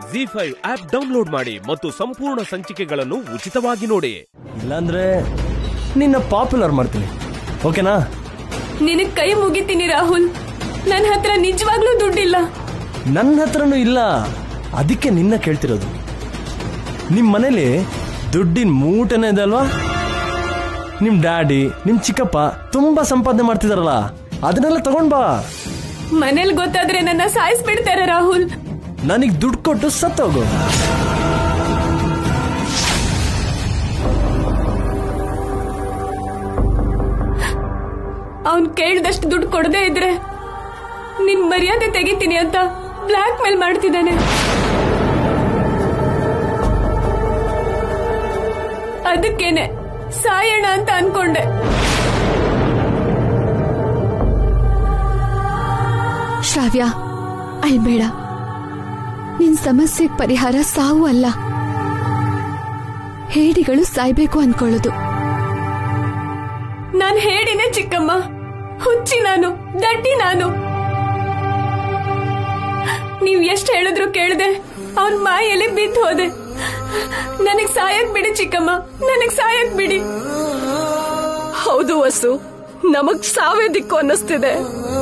G five app download ಮಾಡಿ ಮತ್ತು ಸಂಪೂರ್ಣ ಸಂಚಿಕೆಗಳನ್ನು ಉಚಿತವಾಗಿ ನೋಡಿ ಇಲ್ಲಾಂದ್ರೆ ನಿನ್ನ ಪಾಪ್ಯುಲರ್ ಮಾಡ್ತೀನಿ ಓಕೆನಾ ನಿನಗ್ ಕೈ ಮುಗಿತೀನಿ ರಾಹುಲ್ ನನ್ನ ಹತ್ರ ನಿಜವಾಗ್ಲೂ ದುಡ್ಡಿಲ್ಲ ನನ್ನ ಹತ್ರನೂ ಇಲ್ಲ ಅದಕ್ಕೆ ನಿನ್ನ ಕೇಳ್ತಿರೋದು ನಿಮ್ ಮನೇಲಿ ದುಡ್ಡಿನ ಮೂಟೆನೇ ಇದೆ ಅಲ್ವಾ ನಿಮ್ ಡ್ಯಾಡಿ ನಿಮ್ ಚಿಕ್ಕಪ್ಪ ತುಂಬಾ ಸಂಪಾದನೆ ಮಾಡ್ತಿದಾರಲ್ಲ ಅದನ್ನೆಲ್ಲ ತಗೊಂಡ್ ಬಾ ಮನೇಲಿ ಗೊತ್ತಾದ್ರೆ ನನ್ನ ಸಾಯಿಸ್ಬಿಡ್ತಾರೆ ರಾಹುಲ್ ನನಗ್ ದುಡ್ಡು ಕೊಟ್ಟು ಸತ್ತೋಗು ಅವ್ನ್ ಕೇಳ್ದಷ್ಟು ದುಡ್ಡು ಕೊಡದೇ ಇದ್ರೆ ನಿನ್ ಮರ್ಯಾದೆ ತೆಗಿತೀನಿ ಅಂತ ಬ್ಲಾಕ್ ಮೇಲ್ ಮಾಡ್ತಿದ್ದಾನೆ ಅದಕ್ಕೇನೆ ಸಾಯೋಣ ಅಂತ ಅನ್ಕೊಂಡೆ ಶ್ರಾವ್ಯ ಅಳ್ಬೇಡ ನಿನ್ ಸಮಸ್ಯೆಗೆ ಪರಿಹಾರ ಸಾವು ಅಲ್ಲ ಹೇಡಿಗಳು ಸಾಯ್ಬೇಕು ಅನ್ಕೊಳ್ಳೋದು ನಾನ್ ಹೇಳಿನೆ ಚಿಕ್ಕಮ್ಮ ಹುಚ್ಚಿ ನಾನು ದಡ್ಡಿ ನಾನು ನೀವ್ ಎಷ್ಟ್ ಹೇಳಿದ್ರು ಕೇಳ್ದೆ ಅವ್ನ್ ಮಾಯಲ್ಲಿ ಬಿದ್ದು ಹೋದೆ ನನಗ್ ಸಾಯಕ್ ಬಿಡಿ ಚಿಕ್ಕಮ್ಮ ನನಗ್ ಸಾಯಕ್ ಬಿಡಿ ಹೌದು ವಸು ನಮಗ್ ಸಾವೇ ದಿಕ್ಕು ಅನ್ನಿಸ್ತಿದೆ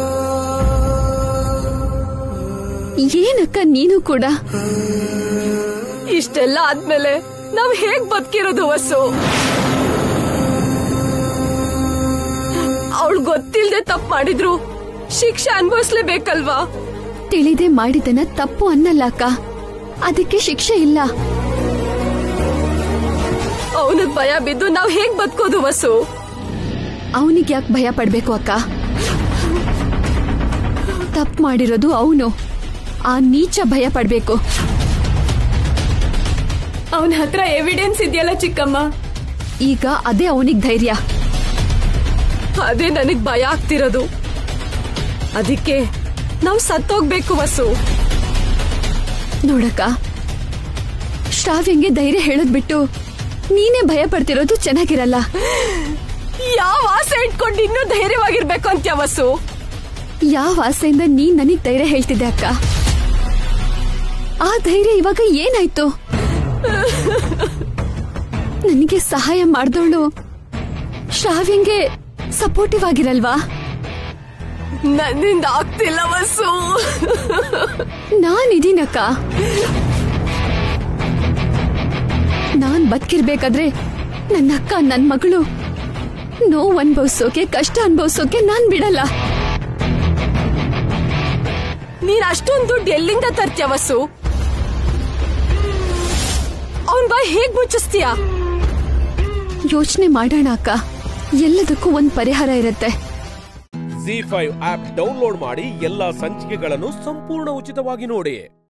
ಏನಕ್ಕ ನೀನು ಕೂಡ ಇಷ್ಟೆಲ್ಲ ಆದ್ಮೇಲೆ ನಾವ್ ಹೇಗ್ ಬದುಕಿರೋದು ವಸು ಅವಳು ಗೊತ್ತಿಲ್ದೆ ತಪ್ಪು ಮಾಡಿದ್ರು ಶಿಕ್ಷೆ ಅನ್ಭವಿಸ್ಲೇಬೇಕಲ್ವಾ ತಿಳಿದೆ ಮಾಡಿದನ ತಪ್ಪು ಅನ್ನಲ್ಲ ಅಕ್ಕ ಅದಕ್ಕೆ ಶಿಕ್ಷೆ ಇಲ್ಲ ಅವನಿಗೆ ಭಯ ಬಿದ್ದು ನಾವ್ ಹೇಗ್ ಬದುಕೋದು ವಸು ಅವನಿಗೆ ಯಾಕೆ ಭಯ ಪಡ್ಬೇಕು ಅಕ್ಕ ತಪ್ಪು ಮಾಡಿರೋದು ಅವನು ಆ ನೀಚ ಭಯ ಪಡ್ಬೇಕು ಅವನ ಹತ್ರ ಎವಿಡೆನ್ಸ್ ಇದೆಯಲ್ಲ ಚಿಕ್ಕಮ್ಮ ಈಗ ಅದೇ ಅವನಿಗೆ ಧೈರ್ಯ ಅದೇ ನನಗ್ ಭಯ ಆಗ್ತಿರೋದು ಅದಕ್ಕೆ ನಾವ್ ಸತ್ತೋಗ್ಬೇಕು ವಸು ನೋಡಕ್ಕ ಶ್ರಾವ್ಯಂಗೆ ಧೈರ್ಯ ಹೇಳೋದ್ ಬಿಟ್ಟು ನೀನೇ ಭಯ ಪಡ್ತಿರೋದು ಚೆನ್ನಾಗಿರಲ್ಲ ಯಾವ ಆಸೆ ಇಟ್ಕೊಂಡು ಇನ್ನೂ ಧೈರ್ಯವಾಗಿರ್ಬೇಕು ಅಂತ್ಯ ವಸು ಯಾವ ಆಸೆಯಿಂದ ನೀನ್ ನನಗ್ ಧೈರ್ಯ ಹೇಳ್ತಿದ್ದೆ ಅಕ್ಕ ಆ ಧೈರ್ಯ ಇವಾಗ ಏನಾಯ್ತು ನನಗೆ ಸಹಾಯ ಮಾಡ್ದವಳು ಶ್ರಾವ್ಯಂಗೆ ಸಪೋರ್ಟಿವ್ ಆಗಿರಲ್ವಾ ನನ್ನಿಂದ ಆಗ್ತಿಲ್ಲ ವಸು ನಾನಿದೀನಕ್ಕ ನಾನ್ ಬದುಕಿರ್ಬೇಕಾದ್ರೆ ನನ್ನ ಅಕ್ಕ ನನ್ ಮಗಳು ನೋವು ಅನ್ಭವಿಸೋಕೆ ಕಷ್ಟ ಅನ್ಭವಿಸೋಕೆ ನಾನ್ ಬಿಡಲ್ಲ ನೀನ್ ಅಷ್ಟೊಂದು ದುಡ್ಡು ಎಲ್ಲಿಂದ ತರ್ತ್ಯ ವಸು ಅವನ್ ಬಾಯ್ ಹೇಗ್ ಮುಚ್ಚಿಸ್ತೀಯ ಯೋಚನೆ ಮಾಡೋಣ ಅಕ್ಕ ಎಲ್ಲದಕ್ಕೂ ಒಂದ್ ಪರಿಹಾರ ಇರುತ್ತೆ ಜಿ ಫೈವ್ ಆಪ್ ಡೌನ್ಲೋಡ್ ಮಾಡಿ ಎಲ್ಲಾ ಸಂಚಿಕೆಗಳನ್ನು ಸಂಪೂರ್ಣ ಉಚಿತವಾಗಿ ನೋಡಿ